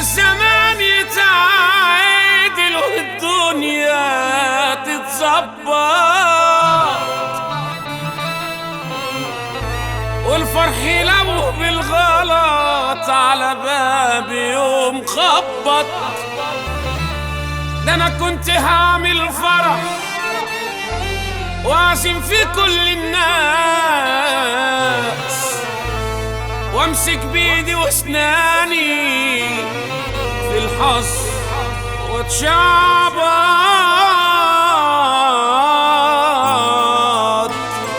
الزمان يتعادل والدنيا تتظبط والفرح لو بالغلط على بابي يوم خبط ده انا كنت هعمل فرح واعزم في كل الناس وامسك بايدي واسناني في الحظ واتشعبط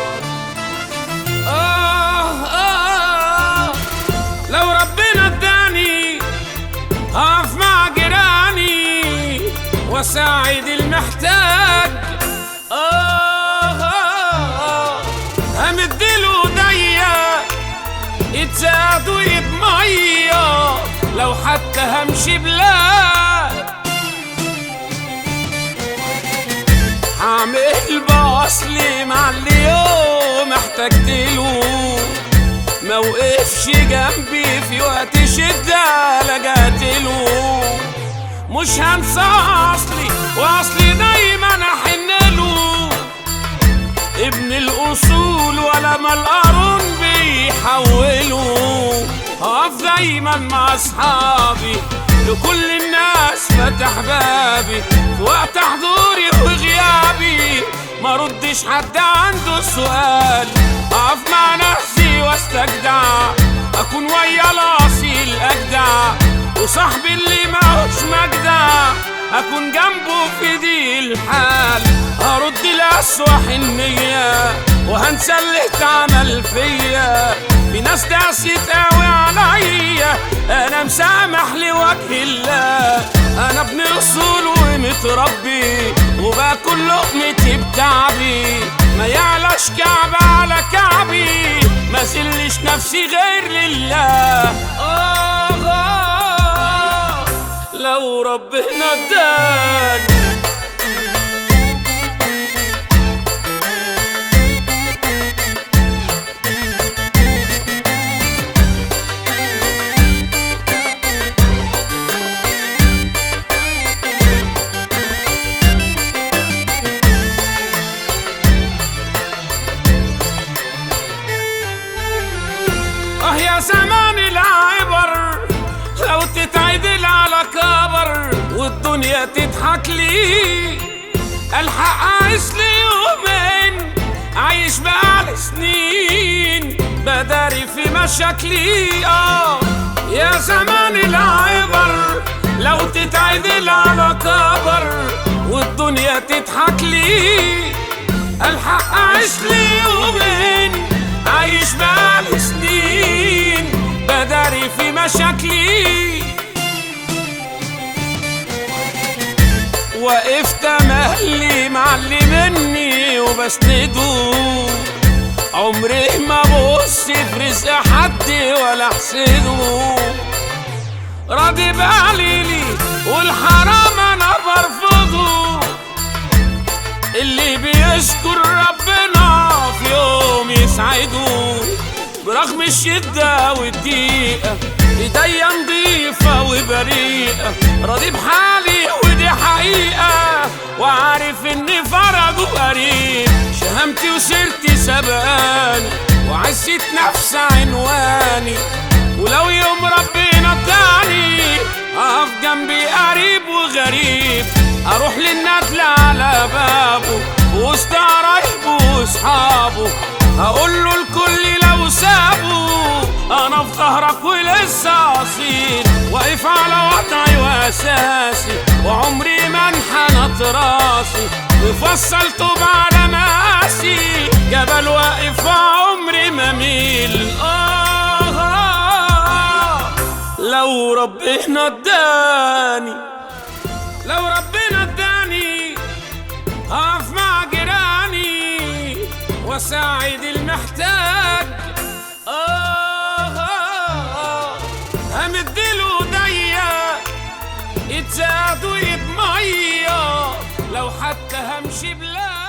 آه آه لو ربنا اداني هقف مع جيراني واساعد المحتاج آه آه همدله ايديا يتزادوا يتمية لو حتى همشي بلاد هعمل بأصلي مع اللي يوم احتجتله ما وقفش جنبي في وقت شدة لجأتله مش هنسى أصلي وأصلي دايما أحنله ابن الأصول ولا ما القارون بيحوله هقف دايما مع أصحابي لكل الناس فتح بابي في وقت حضوري وغيابي ما ردش حد عنده سؤال أقف مع نفسي واستجدع أكون ويا الأصيل أجدع وصاحبي اللي ماهوش مجدع أكون جنبه في دي الحال هرد الأسوأ حنية وهنسى اللي اتعمل فيا في ناس داست قوي عليا أنا مسامح لوجه الله أنا ابن أصول ومتربي وباكل لقمتي بتعبي ما يعلاش كعب على كعبي ما زلش نفسي غير لله آه آه لو ربنا اداني اه يا زمان العبر لو تتعدل على كبر والدنيا تضحك لي الحق عايش لي يومين عايش بقالي سنين بداري في مشاكلي اه يا زمان العبر لو تتعدل على كبر والدنيا تضحك لي الحق عايش لي يومين عايش بقالي سنين بداري في مشاكلي وقفت مهلي مع اللي مني وبسنده عمري ما بص في رزق حد ولا احسده راضي بقليلي والحرام انا برفضه اللي بيشكر ربنا في يوم يسعده برغم الشدة والضيقة ايديا نضيفة وبريئة راضي بحالي ودي حقيقة وعارف ان فرجه قريب شهامتي وسيرتي سبقاني وعزة نفس عنواني ولو يوم ربنا اداني اقف جنبي قريب وغريب اروح للندل على بابه وسط قرايبه واصحابه هقول له الكل لو سابه انا في ظهرك ولسه اصيل واقف على وضعي واساسي وعمري ما انحنت راسي وفصلته على مقاسي جبل واقف وعمري ما ميل آه, آه لو ربنا اداني لو ربنا اداني هقف مع جيراني واساعد المحتاج آه آه همدله ايديا يتزاد ويتمية لو حتى همشي بلاد